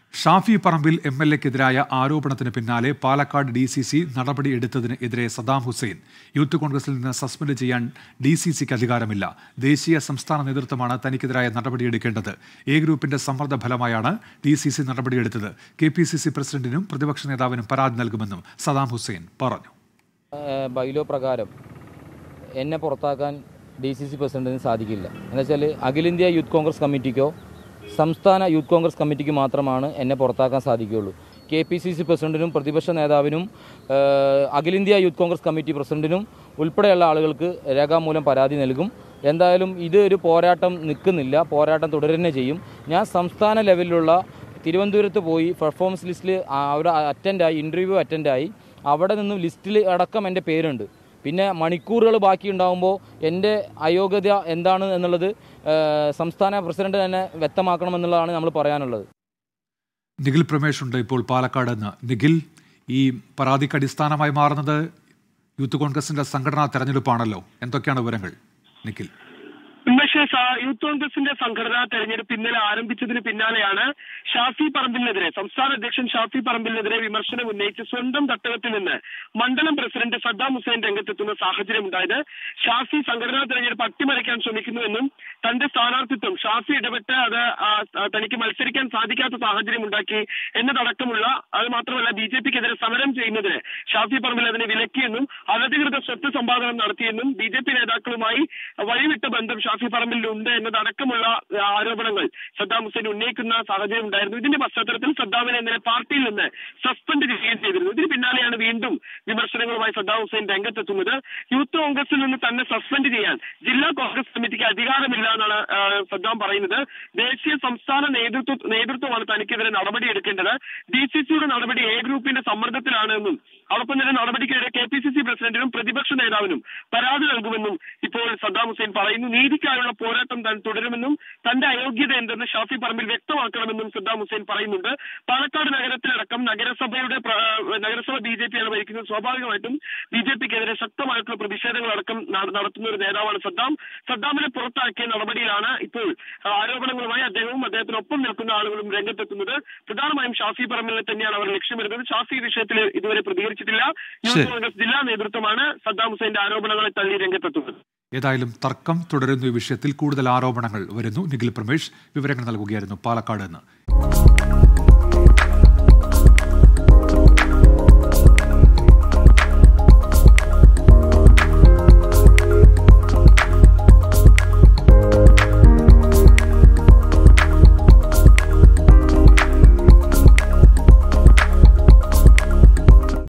Shafi Parambil M L എക്കെതിരായ ആരോപണത്തിന് പിന്നാലെ പാലക്കാട് ഡി സി സി നടപടി എടുത്തതിന് എതിരെ സദാം ഹുസൈൻ യൂത്ത് കോൺഗ്രസിൽ നിന്ന് സസ്പെൻഡ് ചെയ്യാൻ ഡി സി സിക്ക് അധികാരമില്ല ദേശീയ സംസ്ഥാന നേതൃത്വമാണ് തനിക്കെതിരായ നടപടിയെടുക്കേണ്ടത് എ ഗ്രൂപ്പിന്റെ സമ്മർദ്ദ ഫലമായാണ് ഡി സി സി നടപടിയെടുത്തത് കെ പി സി സി പ്രസിഡന്റിനും പ്രതിപക്ഷ നേതാവിനും പരാതി നൽകുമെന്നും സദാം ഹുസൈൻ പറഞ്ഞു ഏഹ് ബൈലോ പ്രകാരം എന്നെ പുറത്താക്കാൻ ഡി സി സി പ്രസിഡന്റിന് സാധിക്കില്ല എന്നുവെച്ചാൽ അഖിലേന്ത്യാ യൂത്ത് കോൺഗ്രസ് കമ്മിറ്റിക്കോ സംസ്ഥാന യൂത്ത് കോൺഗ്രസ് കമ്മിറ്റിക്ക് മാത്രമാണ് എന്നെ പുറത്താക്കാൻ സാധിക്കുകയുള്ളൂ കെ പി സി സി പ്രസിഡന്റിനും പ്രതിപക്ഷ നേതാവിനും ഏഹ് അഖിലേന്ത്യാ യൂത്ത് കോൺഗ്രസ് കമ്മിറ്റി പ്രസിഡന്റിനും ഉൾപ്പെടെയുള്ള ആളുകൾക്ക് രേഖാമൂലം പരാതി നൽകും എന്തായാലും ഇത് ഒരു പോരാട്ടം നിൽക്കുന്നില്ല പോരാട്ടം തുടരുന്നേ ചെയ്യും ഞാൻ സംസ്ഥാന ലെവലിലുള്ള തിരുവനന്തപുരത്ത് പോയി പെർഫോമൻസ് ലിസ്റ്റിൽ അവിടെ അറ്റൻഡായി ഇൻ്റർവ്യൂ അറ്റൻഡായി അവിടെ നിന്നും ലിസ്റ്റിൽ അടക്കം എൻ്റെ പേരുണ്ട് പിന്നെ മണിക്കൂറുകൾ ബാക്കി ഉണ്ടാകുമ്പോൾ എൻ്റെ അയോഗ്യത എന്താണ് എന്നുള്ളത് ഏഹ്, സംസ്ഥാന പ്രസിഡന്റ് തന്നെ വ്യക്തമാക്കണമെന്നുള്ളതാണ് നമ്മൾ പറയാനുള്ളത് നിഖിൽ പ്രമേഷ് ഉണ്ട് ഇപ്പോൾ പാലക്കാട് നിന്ന് നിഖിൽ ഈ പരാതിക്ക് അടിസ്ഥാനമായി മാറുന്നത് യൂത്ത് കോൺഗ്രസിന്റെ സംഘടനാ തെരഞ്ഞെടുപ്പാണല്ലോ എന്തൊക്കെയാണ് വിവരങ്ങൾ നിഖിൽ ഉന്മേഷ് സ- യൂത്ത് കോൺഗ്രസിന്റെ സംഘടനാ തെരഞ്ഞെടുപ്പ് ഇന്നലെ ആരംഭിച്ചതിന് പിന്നാലെയാണ് ഷാഫി പറമ്പിലിനെതിരെ സംസ്ഥാന അധ്യക്ഷൻ ഷാഫി പറമ്പിലിനെതിരെ വിമർശനം ഉന്നയിച്ച് സ്വന്തം തട്ടകത്തിൽ നിന്ന് മണ്ഡലം പ്രസിഡന്റ് സദ്ദാം ഹുസൈൻ രംഗത്തെത്തുന്ന സാഹചര്യം ഉണ്ടായത് ഷാഫി സംഘടനാ തെരഞ്ഞെടുപ്പ് അട്ടിമറിക്കാൻ ശ്രമിക്കുന്നുവെന്നും തന്റെ സ്ഥാനാർത്ഥിത്വം ഷാഫി ഇടപെട്ട് അത് ആ, ആ, തനിക്ക് മത്സരിക്കാൻ സാധിക്കാത്ത സാഹചര്യം ഉണ്ടാക്കി എന്നതടക്കമുള്ള അത് മാത്രമല്ല ബി ജെ പിക്കെതിരെ സമരം ചെയ്യുന്നതിന് ഷാഫി പറമ്പിൽ അതിനെ വിലക്കിയെന്നും അനധികൃത സ്വത്ത് സമ്പാദനം നടത്തിയെന്നും ബി ജെ പി നേതാക്കളുമായി വഴിവിട്ട ബന്ധം ഷാഫി പറമ്പിലുണ്ട് എന്നതടക്കമുള്ള ആ, ആരോപണങ്ങൾ സദ്ദാം ഹുസൈൻ ഉന്നയിക്കുന്ന സാഹചര്യം ഉണ്ടായിരുന്നു ഇതിന്റെ പശ്ചാത്തലത്തിൽ സദ്ദാമിനെ ഇന്നലെ പാർട്ടിയിൽ നിന്ന് സസ്പെൻഡ് ചെയ്യുകയും ചെയ്തിരുന്നു ഇതിന് പിന്നാലെയാണ് വീണ്ടും വിമർശനങ്ങളുമായി സദ്ദാം ഹുസൈൻ രംഗത്തെത്തുന്നത് യൂത്ത് കോൺഗ്രസിൽ നിന്ന് തന്നെ സസ്പെൻഡ് ചെയ്യാൻ ജില്ലാ കോൺഗ്രസ് കമ്മിറ്റിക്ക് അധികാരമില്ല എന്നാണ് ആ, സദ്ദാം പറയുന്നത് ദേശീയ സംസ്ഥാന നേതൃത്വ നേതൃത്വമാണ് തനിക്കെതിരെ നടപടി എടുക്കേണ്ടത് ഡി സി സിയുടെ നടപടി എ ഗ്രൂപ്പിന്റെ സമ്മർദ്ദത്തിലാണ് എന്നും അതോടൊപ്പം തന്നെ നടപടിക്കെതിരെ കെ പി സി സി പ്രസിഡന്റിനും പ്രതിപക്ഷ നേതാവിനും പരാതി നൽകുമെന്നും ഇപ്പോൾ സദ്ദാം ഹുസൈൻ പറയുന്നു നീതിക്കായുള്ള പോരാട്ടം താൻ തുടരുമെന്നും തന്റെ അയോഗ്യത എന്തെന്ന് ഷാഫി പറമ്പിൽ വ്യക്തമാക്കണമെന്നും സദ്ദാം ഹുസൈൻ പറയുന്നുണ്ട് പാലക്കാട് നഗരത്തിലടക്കം നഗരസഭയുടെ പ്ര- ആ, നഗരസഭ ബി ജെ പിയാണ് ഭരിക്കുന്നത് സ്വാഭാവികമായിട്ടും ബി ജെ പിക്കെതിരെ ശക്തമായിട്ടുള്ള പ്രതിഷേധങ്ങളടക്കം നട- നടത്തുന്ന ഒരു നേതാവാണ് സദ്ദാം സദ്ദാമിനെ പുറത്താക്കിയ നടപടിയിലാണ് ഇപ്പോൾ ആ, ആരോപണങ്ങളുമായി അദ്ദേഹവും അദ്ദേഹത്തിനൊപ്പം നിൽക്കുന്ന ആളുകളും രംഗത്തെത്തുന്നത് പ്രധാനമായും ഷാഫി പറമ്പിലിനെ തന്നെയാണ് അവർ ലക്ഷ്യമിടുന്നത് ഷാഫി ഈ വിഷയത്തിൽ ഇതുവരെ പ്രതികരിച്ചിട്ടില്ല യൂത്ത് ശരി. കോൺഗ്രസ് ജില്ലാ നേതൃത്വമാണ് സദ്ദാം ഹുസൈന്റെ ആരോപണങ്ങളെ തള്ളി രംഗത്തെത്തുന്നത് ഏതായാലും തർക്കം തുടരുന്ന ഈ വിഷയത്തിൽ കൂടുതൽ ആരോപണങ്ങൾ വരുന്നു നിഖിൽ പ്രമേഷ് വിവരങ്ങൾ നൽകുകയായിരുന്നു പാലക്കാട് നിന്ന്